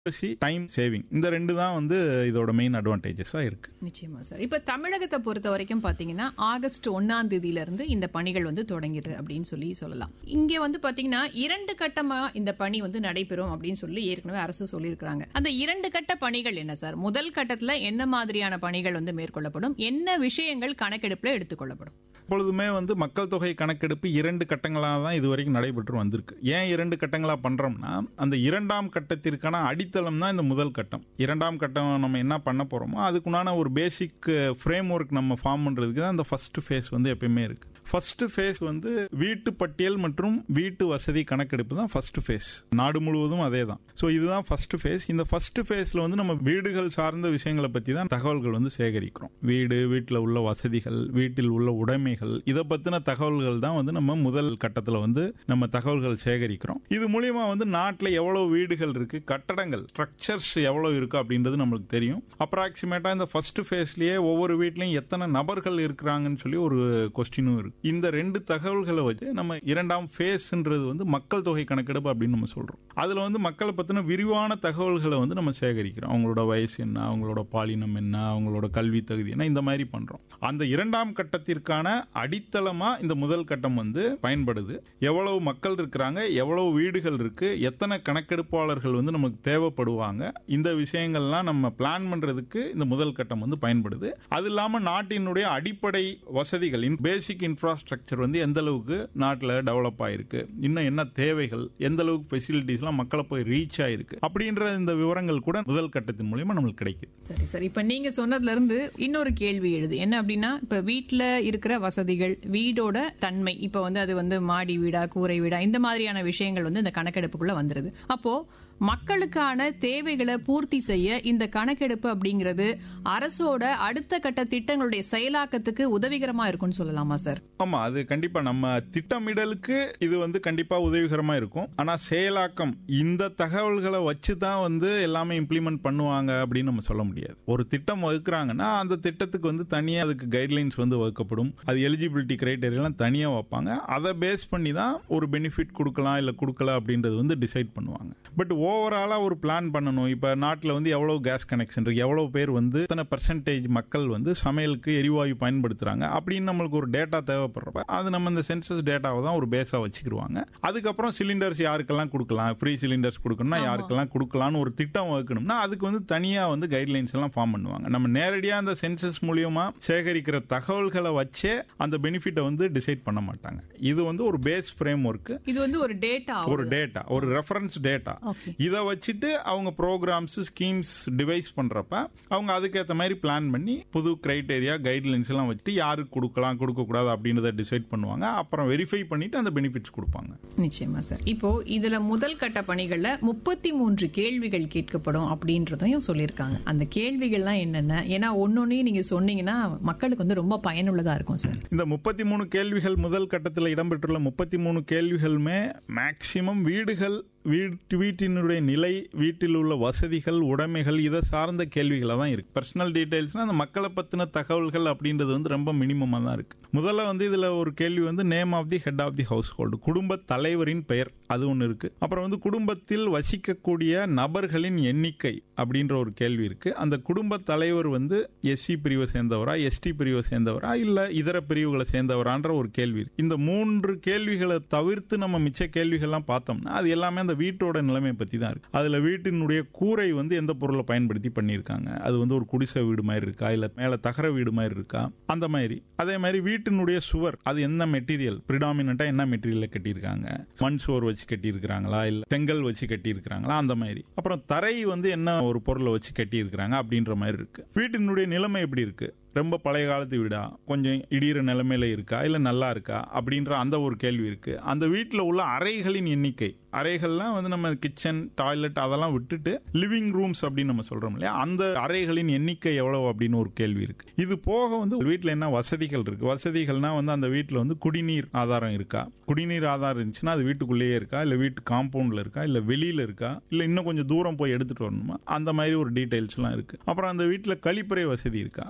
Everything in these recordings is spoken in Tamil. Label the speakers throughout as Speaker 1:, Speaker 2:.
Speaker 1: டைம் சேவிங் இந்த ரெண்டு தான் வந்து இதோட மெயின் அட்வான்டேஜஸா இருக்கு
Speaker 2: நிச்சயமா சார் இப்ப தமிழகத்தை பொறுத்த வரைக்கும் பாத்தீங்கன்னா ஆகஸ்ட் ஒன்னாம் தேதியில இருந்து இந்த பணிகள் வந்து தொடங்கிது அப்படின்னு சொல்லி சொல்லலாம் இங்க வந்து பாத்தீங்கன்னா இரண்டு கட்டமா இந்த பணி வந்து நடைபெறும் அப்படின்னு சொல்லி ஏற்கனவே அரசு சொல்லியிருக்காங்க அந்த இரண்டு கட்ட பணிகள் என்ன சார் முதல் கட்டத்துல என்ன மாதிரியான பணிகள் வந்து மேற்கொள்ளப்படும் என்ன விஷயங்கள் கணக்கெடுப்புல எடுத்துக்கொள்ளப்படும்
Speaker 1: எப்பொழுதுமே வந்து மக்கள் தொகை கணக்கெடுப்பு இரண்டு கட்டங்களாக தான் இதுவரைக்கும் நடைபெற்று வந்திருக்கு ஏன் இரண்டு கட்டங்களா பண்றோம்னா அந்த இரண்டாம் கட்டத்திற்கான அடித்தளம் தான் இந்த முதல் கட்டம் இரண்டாம் கட்டம் நம்ம என்ன பண்ண போறோமோ அதுக்குண்டான ஒரு பேசிக் ஃப்ரேம் ஒர்க் நம்ம ஃபார்ம் பண்றதுக்கு தான் அந்த ஃபர்ஸ்ட் ஃபேஸ் வந்து எப்பயுமே இருக்கு ஃபர்ஸ்ட் ஃபேஸ் வந்து வீட்டு பட்டியல் மற்றும் வீட்டு வசதி கணக்கெடுப்பு தான் ஃபர்ஸ்ட் ஃபேஸ் நாடு முழுவதும் அதே தான் ஸோ இதுதான் ஃபர்ஸ்ட் ஃபேஸ் இந்த ஃபர்ஸ்ட் ஃபேஸ்ல வந்து நம்ம வீடுகள் சார்ந்த விஷயங்களை பத்தி தான் தகவல்கள் வந்து சேகரிக்கிறோம் வீடு வீட்டில் உள்ள வசதிகள் வீட்டில் உள்ள உடைமைகள் இதை பத்தின தகவல்கள் தான் வந்து நம்ம முதல் கட்டத்தில் வந்து நம்ம தகவல்கள் சேகரிக்கிறோம் இது மூலியமா வந்து நாட்டில் எவ்வளவு வீடுகள் இருக்கு கட்டடங்கள் ஸ்ட்ரக்சர்ஸ் எவ்வளவு இருக்கு அப்படின்றது நம்மளுக்கு தெரியும் அப்ராக்சிமேட்டா இந்த ஃபர்ஸ்ட் ஃபேஸ்லயே ஒவ்வொரு வீட்லயும் எத்தனை நபர்கள் இருக்கிறாங்கன்னு சொல்லி ஒரு கொஸ்டினும் இருக்கு இந்த ரெண்டு தகவல்களை வச்சு நம்ம இரண்டாம் ஃபேஸ்ன்றது வந்து மக்கள் தொகை கணக்கெடுப்பு அப்படின்னு நம்ம சொல்றோம் அதுல வந்து மக்களை பத்தின விரிவான தகவல்களை வந்து நம்ம சேகரிக்கிறோம் அவங்களோட வயசு என்ன அவங்களோட பாலினம் என்ன அவங்களோட கல்வி தகுதி என்ன இந்த மாதிரி பண்றோம் அந்த இரண்டாம் கட்டத்திற்கான அடித்தளமா இந்த முதல் கட்டம் வந்து பயன்படுது எவ்வளவு மக்கள் இருக்கிறாங்க எவ்வளவு வீடுகள் இருக்கு எத்தனை கணக்கெடுப்பாளர்கள் வந்து நமக்கு தேவைப்படுவாங்க இந்த விஷயங்கள்லாம் நம்ம பிளான் பண்றதுக்கு இந்த முதல் கட்டம் வந்து பயன்படுது அது இல்லாம நாட்டினுடைய அடிப்படை வசதிகள் பேசிக் இன்ஃப்ராஸ்ட்ரக்சர் வந்து எந்த அளவுக்கு நாட்டில் டெவலப் ஆயிருக்கு இன்னும் என்ன தேவைகள் எந்த அளவுக்கு ஃபெசிலிட்டிஸ்லாம் மக்களை போய் ரீச் ஆயிருக்கு அப்படின்ற இந்த விவரங்கள் கூட முதல் கட்டத்தின் மூலியமா நம்மளுக்கு கிடைக்குது
Speaker 2: சரி சார் இப்ப நீங்க சொன்னதுல இருந்து இன்னொரு கேள்வி எழுது என்ன அப்படின்னா இப்ப வீட்ல இருக்கிற வசதிகள் வீடோட தன்மை இப்ப வந்து அது வந்து மாடி வீடா கூரை வீடா இந்த மாதிரியான விஷயங்கள் வந்து இந்த கணக்கெடுப்புக்குள்ள வந்துருது அப்போ மக்களுக்கான தேவைகளை பூர்த்தி செய்ய இந்த கணக்கெடுப்பு அப்படிங்கிறது அரசோட அடுத்த கட்ட திட்டங்களுடைய செயலாக்கத்துக்கு உதவிகரமா இருக்கும்னு சொல்லலாமா சார்
Speaker 1: ஆமா அது கண்டிப்பா நம்ம திட்டமிடலுக்கு இது வந்து கண்டிப்பா உதவிகரமா இருக்கும் ஆனா செயலாக்கம் இந்த தகவல்களை வச்சு தான் வந்து எல்லாமே இம்ப்ளிமெண்ட் பண்ணுவாங்க அப்படின்னு நம்ம சொல்ல முடியாது ஒரு திட்டம் வகுக்கிறாங்கன்னா அந்த திட்டத்துக்கு வந்து தனியா அதுக்கு கைட்லைன்ஸ் வந்து வகுக்கப்படும் அது எலிஜிபிலிட்டி கிரைட்டீரியெல்லாம் தனியா வைப்பாங்க அதை பேஸ் பண்ணி தான் ஒரு பெனிஃபிட் கொடுக்கலாம் இல்ல கொடுக்கல அப்படின்றது வந்து டிசைட் பண்ணுவாங்க பட் ஓவராலா ஒரு பிளான் பண்ணணும் இப்ப நாட்டில் வந்து எவ்வளவு கேஸ் கனெக்ஷன் இருக்கு எவ்வளவு பேர் வந்து எத்தனை பர்சன்டேஜ் மக்கள் வந்து சமையலுக்கு எரிவாயு பயன்படுத்துறாங்க அப்படின்னு நம்மளுக்கு ஒரு டேட்டா தேவைப்படுறப்ப அது நம்ம இந்த சென்சஸ் டேட்டாவை தான் ஒரு பேஸா வச்சுக்கிருவாங்க அதுக்கப்புறம் சிலிண்டர்ஸ் யாருக்கெல்லாம் கொடுக்கலாம் ஃப்ரீ சிலிண்டர்ஸ் கொடுக்கணும்னா யாருக்கெல்லாம் கொடுக்கலாம்னு ஒரு திட்டம் வகுக்கணும்னா அதுக்கு வந்து தனியா வந்து கைட்லைன்ஸ் எல்லாம் ஃபார்ம் பண்ணுவாங்க நம்ம நேரடியா அந்த சென்சஸ் மூலியமா சேகரிக்கிற தகவல்களை வச்சே அந்த பெனிஃபிட்டை வந்து டிசைட் பண்ண மாட்டாங்க இது வந்து ஒரு பேஸ் ஃப்ரேம் ஒர்க்
Speaker 2: இது வந்து ஒரு டேட்டா
Speaker 1: ஒரு டேட்டா ஒரு ரெஃபரன்ஸ் டேட்டா
Speaker 2: Okay.
Speaker 1: இதை வச்சுட்டு அவங்க ப்ரோக்ராம்ஸ் ஸ்கீம்ஸ் டிவைஸ் பண்றப்ப அவங்க அதுக்கேற்ற மாதிரி பிளான் பண்ணி புது கிரைட்டேரியா கைட்லைன்ஸ் எல்லாம் வச்சுட்டு யாருக்கு கொடுக்கலாம் கொடுக்க கூடாது அப்படின்றத டிசைட் பண்ணுவாங்க அப்புறம் வெரிஃபை பண்ணிட்டு அந்த பெனிஃபிட்ஸ் கொடுப்பாங்க
Speaker 2: நிச்சயமா சார் இப்போ இதுல முதல் கட்ட பணிகள்ல முப்பத்தி மூன்று கேள்விகள் கேட்கப்படும் அப்படின்றதையும் சொல்லியிருக்காங்க அந்த கேள்விகள்லாம் என்னென்ன ஏன்னா ஒன்னொன்னையும் நீங்க சொன்னீங்கன்னா மக்களுக்கு வந்து ரொம்ப பயனுள்ளதா இருக்கும் சார்
Speaker 1: இந்த முப்பத்தி மூணு கேள்விகள் முதல் கட்டத்தில் இடம்பெற்றுள்ள முப்பத்தி மூணு கேள்விகளுமே மேக்சிமம் வீடுகள் வீட்டு வீட்டினுடைய நிலை வீட்டில் உள்ள வசதிகள் உடைமைகள் இதை சார்ந்த கேள்விகளாக தான் இருக்கு பர்சனல் டீடைல்ஸ்னா அந்த மக்களை பத்தின தகவல்கள் அப்படின்றது வந்து ரொம்ப மினிமமாக தான் இருக்கு முதல்ல வந்து இதுல ஒரு கேள்வி வந்து name of the head of the household குடும்ப தலைவரின் பெயர் அது ஒன்று இருக்கு அப்புறம் வந்து குடும்பத்தில் வசிக்கக்கூடிய நபர்களின் எண்ணிக்கை அப்படின்ற ஒரு கேள்வி இருக்கு அந்த குடும்ப தலைவர் வந்து எஸ்சி பிரிவை சேர்ந்தவரா எஸ்டி பிரிவை சேர்ந்தவரா இல்ல இதர பிரிவுகளை சேர்ந்தவரான்ற ஒரு கேள்வி இருக்கு இந்த மூன்று கேள்விகளை தவிர்த்து நம்ம மிச்ச கேள்விகள்லாம் பார்த்தோம்னா அது எல்லாமே அந்த வீட்டோட நிலைமை பத்தி தான் இருக்கு அதுல வீட்டினுடைய கூரை வந்து எந்த பொருளை பயன்படுத்தி பண்ணியிருக்காங்க அது வந்து ஒரு குடிசை வீடு மாதிரி இருக்கா இல்ல மேல தகர வீடு மாதிரி இருக்கா அந்த மாதிரி அதே மாதிரி வீட்டினுடைய சுவர் அது என்ன மெட்டீரியல் பிரிடாமினா என்ன மெட்டீரியல்ல கட்டியிருக்காங்க மண் சுவர் வச்சு கட்டியிருக்கிறாங்களா இல்ல செங்கல் வச்சு கட்டியிருக்கிறாங்களா அந்த மாதிரி அப்புறம் தரை வந்து என்ன ஒரு பொருளை வச்சு கட்டியிருக்கிறாங்க அப்படின்ற மாதிரி இருக்கு வீட்டினுடைய நிலைமை எப்படி இருக்கு ரொம்ப பழைய காலத்து வீடா கொஞ்சம் இடிகிற நிலைமையில இருக்கா இல்ல நல்லா இருக்கா அப்படின்ற அந்த ஒரு கேள்வி இருக்கு அந்த வீட்டில் உள்ள அறைகளின் எண்ணிக்கை அறைகள்லாம் வந்து நம்ம கிச்சன் டாய்லெட் அதெல்லாம் விட்டுட்டு லிவிங் ரூம்ஸ் அப்படின்னு நம்ம சொல்றோம் இல்லையா அந்த அறைகளின் எண்ணிக்கை எவ்வளவு அப்படின்னு ஒரு கேள்வி இருக்கு இது போக வந்து வீட்டில் என்ன வசதிகள் இருக்கு வசதிகள்னா வந்து அந்த வீட்டில் வந்து குடிநீர் ஆதாரம் இருக்கா குடிநீர் ஆதாரம் இருந்துச்சுன்னா அது வீட்டுக்குள்ளேயே இருக்கா இல்ல வீட்டு காம்பவுண்ட்ல இருக்கா இல்ல வெளியில இருக்கா இல்ல இன்னும் கொஞ்சம் தூரம் போய் எடுத்துட்டு வரணுமா அந்த மாதிரி ஒரு டீடைல்ஸ் எல்லாம் இருக்கு அப்புறம் அந்த வீட்டில் கழிப்பறை வசதி இருக்கா கழிப்பறை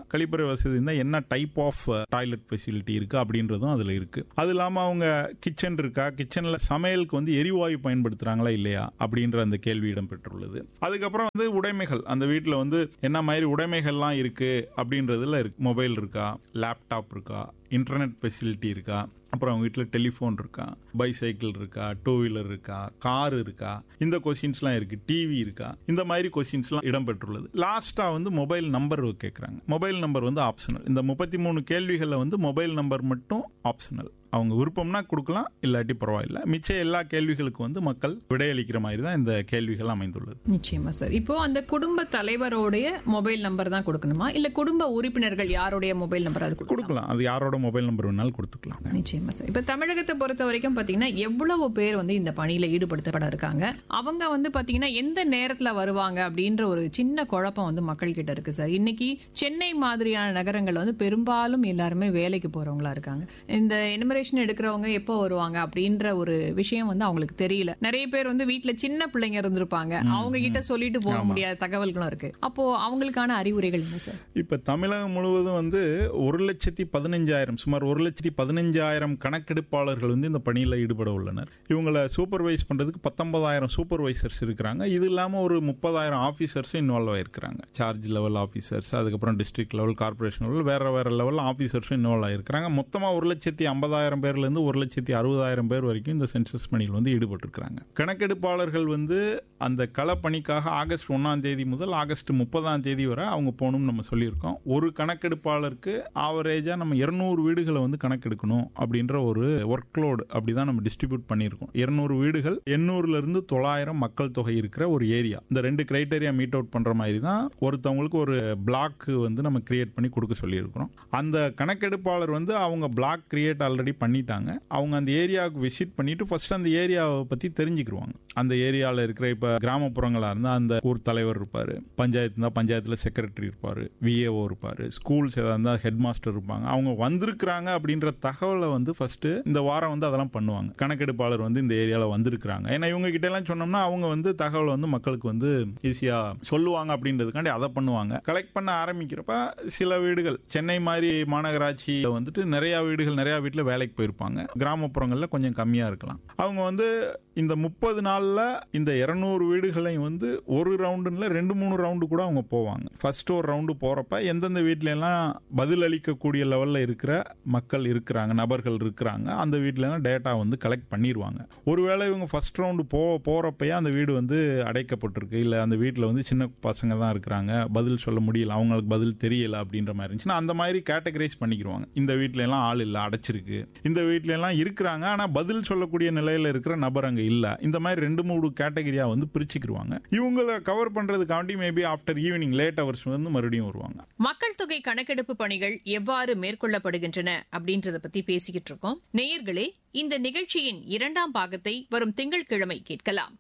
Speaker 1: வசதி இருந்தா என்ன டைப் ஆஃப் டாய்லெட் ஃபெசிலிட்டி இருக்கு அப்படின்றதும் அதுல இருக்கு அது இல்லாம அவங்க கிச்சன் இருக்கா கிச்சன்ல சமையலுக்கு வந்து எரிவாயு பயன்படுத்துறாங்களா இல்லையா அப்படின்ற அந்த கேள்வி இடம்பெற்றுள்ளது அதுக்கப்புறம் வந்து உடைமைகள் அந்த வீட்டுல வந்து என்ன மாதிரி உடைமைகள்லாம் இருக்கு அப்படின்றதுல இருக்கு மொபைல் இருக்கா லேப்டாப் இருக்கா இன்டர்நெட் ஃபெசிலிட்டி இருக்கா அப்புறம் அவங்க வீட்டில் டெலிஃபோன் இருக்கா பைசைக்கிள் இருக்கா டூ வீலர் இருக்கா கார் இருக்கா இந்த கொஸ்டின்ஸ்லாம் இருக்கு டிவி இருக்கா இந்த மாதிரி கொஸ்டின்ஸ்லாம் இடம்பெற்றுள்ளது லாஸ்டா வந்து மொபைல் நம்பர் கேட்குறாங்க மொபைல் நம்பர் வந்து ஆப்ஷனல் இந்த முப்பத்தி மூணு கேள்விகளில் வந்து மொபைல் நம்பர் மட்டும் ஆப்ஷனல் அவங்க விருப்பம்னா கொடுக்கலாம் இல்லாட்டி பரவாயில்ல மிச்ச எல்லா கேள்விகளுக்கும் வந்து மக்கள் விடையளிக்கிற மாதிரி தான் இந்த கேள்விகள் அமைந்துள்ளது
Speaker 2: நிச்சயமா சார் இப்போ அந்த குடும்ப தலைவருடைய மொபைல் நம்பர் தான் கொடுக்கணுமா இல்ல குடும்ப உறுப்பினர்கள் யாருடைய மொபைல் நம்பர் அது கொடுக்கணும்
Speaker 1: கொடுக்கலாம் அது யாரோட மொபைல் நம்பர் வேணாலும் கொடுத்துக்கலாம்
Speaker 2: நிச்சயமா சார் இப்ப தமிழகத்தை பொறுத்த வரைக்கும் பாத்தீங்கன்னா எவ்வளவு பேர் வந்து இந்த பணியில ஈடுபடுத்தப்பட இருக்காங்க அவங்க வந்து பாத்தீங்கன்னா எந்த நேரத்துல வருவாங்க அப்படின்ற ஒரு சின்ன குழப்பம் வந்து மக்கள் கிட்ட இருக்கு சார் இன்னைக்கு சென்னை மாதிரியான நகரங்கள் வந்து பெரும்பாலும் எல்லாருமே வேலைக்கு போறவங்களா இருக்காங்க இந்த எனிமரேஷன் எடுக்கிறவங்க எப்போ வருவாங்க அப்படின்ற ஒரு விஷயம் வந்து அவங்களுக்கு தெரியல நிறைய பேர் வந்து வீட்டுல சின்ன பிள்ளைங்க இருந்திருப்பாங்க அவங்க கிட்ட சொல்லிட்டு போக முடியாத தகவல்களும் இருக்கு அப்போ அவங்களுக்கான அறிவுரைகள் என்ன சார்
Speaker 1: இப்ப தமிழகம் முழுவதும் வந்து ஒரு லட்சத்தி பதினஞ்சாயிரம் சுமார் ஒரு லட்சத்தி பதினஞ்சாயிரம் கணக்கெடுப்பாளர்கள் வந்து இந்த பணியில ஈடுபட உள்ளனர் இவங்களை சூப்பர்வைஸ் பண்றதுக்கு பத்தொன்பதாயிரம் சூப்பர்வைசர்ஸ் இருக்கிறாங்க இது இல்லாம ஒரு முப்பதாயிரம் ஆபீசர்ஸ் இன்வால்வ் ஆயிருக்கிறாங்க சார்ஜ் லெவல் ஆபீசர்ஸ் அதுக்கப்புறம் டிஸ்ட்ரிக்ட் லெவல் கார்பரேஷன் லெவல் வேற வேற லெவல் ஆபீசர்ஸ் இன்வால்வ் ஆயிருக்கிறாங்க மொத்தமா ஒரு லட்சத்தி ஐம்பதாயிரம் பேர்ல இருந்து ஒரு லட்சத்தி அறுபதாயிரம் பேர் வரைக்கும் இந்த சென்சஸ் பணியில் வந்து ஈடுபட்டிருக்கிறாங்க கணக்கெடுப்பாளர்கள் வந்து அந்த கள பணிக்காக ஆகஸ்ட் ஒன்னாம் தேதி முதல் ஆகஸ்ட் முப்பதாம் தேதி வரை அவங்க போகணும்னு நம்ம சொல்லியிருக்கோம் ஒரு கணக்கெடுப்பாளருக்கு ஆவரேஜா நம்ம இருநூறு வீடுகளை வந்து கணக்கெடுக்கணும் அப்படின்ற ஒரு ஒர்க் லோடு அப்படிதான் நம்ம டிஸ்ட்ரிபியூட் பண்ணியிருக்கோம் இருநூறு வீடுகள் எண்ணூறுல இருந்து தொள்ளாயிரம் மக்கள் தொகை இருக்கிற ஒரு ஏரியா இந்த ரெண்டு கிரைட்டேரியா மீட் அவுட் பண்ற மாதிரி தான் ஒருத்தவங்களுக்கு ஒரு பிளாக் வந்து நம்ம கிரியேட் பண்ணி கொடுக்க சொல்லியிருக்கிறோம் அந்த கணக்கெடுப்பாளர் வந்து அவங்க பிளாக் கிரியேட் ஆல்ரெடி பண்ணிட்டாங்க அவங்க அந்த ஏரியாவுக்கு விசிட் பண்ணிட்டு ஃபர்ஸ்ட் அந்த ஏரியாவை பத்தி தெரிஞ்சுக்கிருவாங்க அந்த ஏரியாவில் இருக்கிற இப்ப கிராமப்புறங்களா இருந்தா அந்த ஊர் தலைவர் இருப்பாரு பஞ்சாயத்து இருந்தா பஞ்சாயத்துல செக்ரட்டரி இருப்பாரு விஏஓ இருப்பாரு ஸ்கூல்ஸ் ஏதாவது இருந்தா ஹெட் மாஸ்டர் இருப்பாங்க அவங்க வந்திருக்கிறாங்க அப்படின்ற தகவலை வந்து ஃபர்ஸ்ட் இந்த வாரம் வந்து அதெல்லாம் பண்ணுவாங்க கணக்கெடுப்பாளர் வந்து இந்த ஏரியால வந்திருக்கிறாங்க ஏன்னா இவங்க கிட்ட எல்லாம் சொன்னோம்னா அவங்க வந்து தகவல் வந்து மக்களுக்கு வந்து ஈஸியா சொல்லுவாங்க அப்படின்றதுக்காண்டி அதை பண்ணுவாங்க கலெக்ட் பண்ண ஆரம்பிக்கிறப்ப சில வீடுகள் சென்னை மாதிரி மாநகராட்சியில வந்துட்டு நிறைய வீடுகள் நிறைய வீட்டுல வேலைக்கு போயிருப்பாங்க கிராமப்புறங்கள்ல கொஞ்சம் கம்மியா இருக்கலாம் அவங்க வந்து இந்த முப்பது நாள்ல இந்த இருநூறு வீடுகளையும் வந்து ஒரு ரவுண்டுல ரெண்டு மூணு ரவுண்டு கூட அவங்க போவாங்க ஃபர்ஸ்ட் ஒரு ரவுண்டு போறப்ப எந்தெந்த வீட்ல எல்லாம் பதில் அளிக்கக்கூடிய லெவல்ல இருக்கிற மக்கள் இருக்கிறாங்க நபர்கள் இருக்கிறாங்க அந்த வீட்ல எல்லாம் டேட்டா வந்து கலெக்ட் பண்ணிடுவாங்க ஒருவேளை இவங்க ஃபர்ஸ்ட் ரவுண்டு போ போறப்பயே அந்த வீடு வந்து அடைக்கப்பட்டிருக்கு இல்ல அந்த வீட்டுல வந்து சின்ன பசங்க தான் இருக்கிறாங்க பதில் சொல்ல முடியல அவங்களுக்கு பதில் தெரியல அப்படின்ற மாதிரி இருந்துச்சுன்னா அந்த மாதிரி கேட்டகரைஸ் பண்ணிக்கிருவாங்க இந்த வீட்ல எல்லாம் ஆள் இல்ல அடைச்சிருக்கு இந்த வீட்ல எல்லாம் இருக்கிறாங்க ஆனா பதில் சொல்லக்கூடிய நிலையில இருக்கிற நபர் அங்க இல்ல இந்த மாதிரி ரெண்டு மூணு கேட்டகரியா வந்து பிரிச்சுக்கிருவாங்க இவங்களை கவர் பண்றதுக்காண்டி maybe after evening late hours வந்து மறுபடியும் வருவாங்க
Speaker 2: மக்கள் தொகை கணக்கெடுப்பு பணிகள் எவ்வாறு மேற்கொள்ளப்படுகின்றன அப்படின்றத பத்தி பேசிக்கிட்டு இருக்கோம் நேயர்களே இந்த நிகழ்ச்சியின் இரண்டாம் பாகத்தை வரும் திங்கட்கிழமை கேட்கலாம்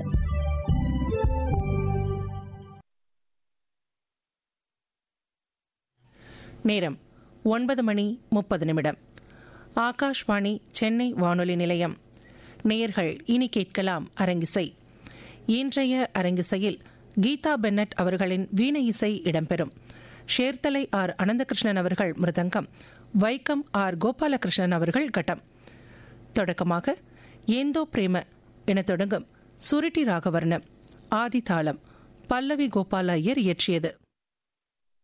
Speaker 3: நேரம் ஒன்பது மணி முப்பது நிமிடம் ஆகாஷ்வாணி சென்னை வானொலி நிலையம் நேயர்கள் இனி கேட்கலாம் அரங்கிசை இன்றைய அரங்கிசையில் கீதா பென்னட் அவர்களின் வீணை இசை இடம்பெறும் ஷேர்தலை ஆர் அனந்தகிருஷ்ணன் அவர்கள் மிருதங்கம் வைக்கம் ஆர் கோபாலகிருஷ்ணன் அவர்கள் கட்டம் தொடக்கமாக ஏந்தோ பிரேம என தொடங்கும் சுருட்டி ராகவர்ணம் ஆதி தாளம் பல்லவி கோபால ஐயர் இயற்றியது